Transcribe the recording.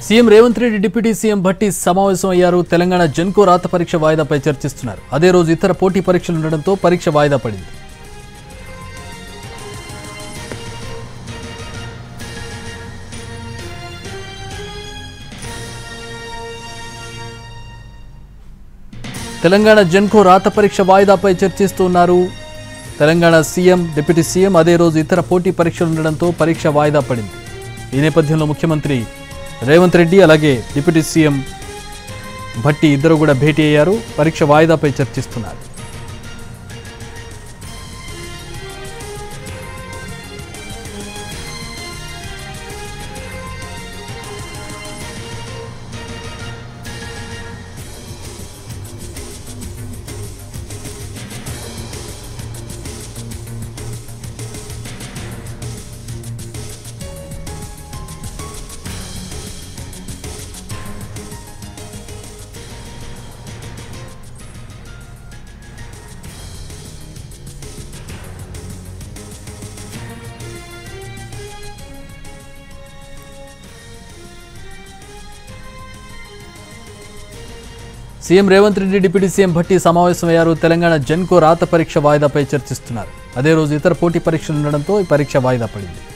CM Revanth Reddy deputy CM Bhatti సమావేశం అయ్యారు తెలంగాణ జెన్కో రాత పరీక్ష వాయిదాపై చర్చిస్తున్నారు అదే రోజు ఇతర పోటీ పరీక్షలు ఉండడంతో పరీక్ష వాయిదా పడింది తెలంగాణ జెన్కో రాత పరీక్ష వాయిదాపై చర్చిస్తున్నారు తెలంగాణ సీఎం డిప్యూటీ సీఎం అదే రోజు ఇతర పోటీ పరీక్షలు ఉండడంతో పరీక్ష వాయిదా పడింది ఈ నేపథ్యంలో ముఖ్యమంత్రి రేవంత్ రెడ్డి అలాగే డిప్యూటీ సీఎం భట్టి ఇద్దరు కూడా భేటీ అయ్యారు పరీక్ష వాయిదాపై చర్చిస్తున్నారు CM Revanth Reddy deputy CM Bhatti సమావేశమయ్యారు తెలంగాణ జెన్కో రాత పరీక్ష వాయిదాపై చర్చిస్తున్నారు అదే రోజు ఇతర పోటీ పరీక్షలు ఉండడంతో ఈ పరీక్ష వాయిదా పడింది